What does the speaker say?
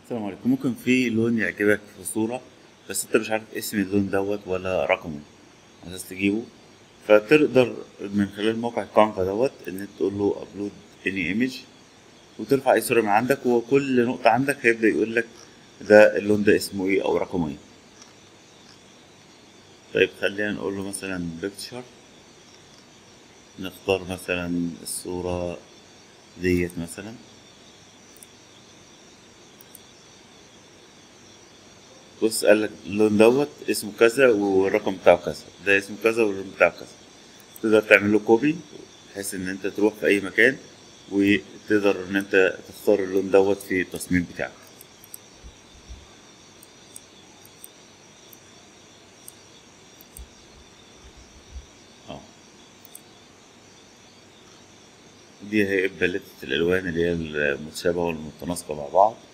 السلام عليكم ممكن في لون يعجبك في صورة بس انت مش عارف اسم اللون دوت ولا رقمه عايز تجيبه فتقدر من خلال موقع كانفا دوت ان انت تقول له ابلود اني ايمج وترفع اي صورة من عندك وكل نقطة عندك هيبدأ يقول لك ده اللون ده اسمه ايه او رقمه ايه طيب خلينا نقول له مثلا بيكتشر نختار مثلا الصورة ديت مثلا بص قال لك اللون دوت اسمه كذا والرقم بتاعه كذا ده اسمه كذا والرقم بتاعه كذا تقدر تعمل له كوبي بحيث ان انت تروح في اي مكان وتقدر ان انت تختار اللون دوت في التصميم بتاعك اه دي هي باليتة الالوان اللي هي المتشابهة والمتناسقة مع بعض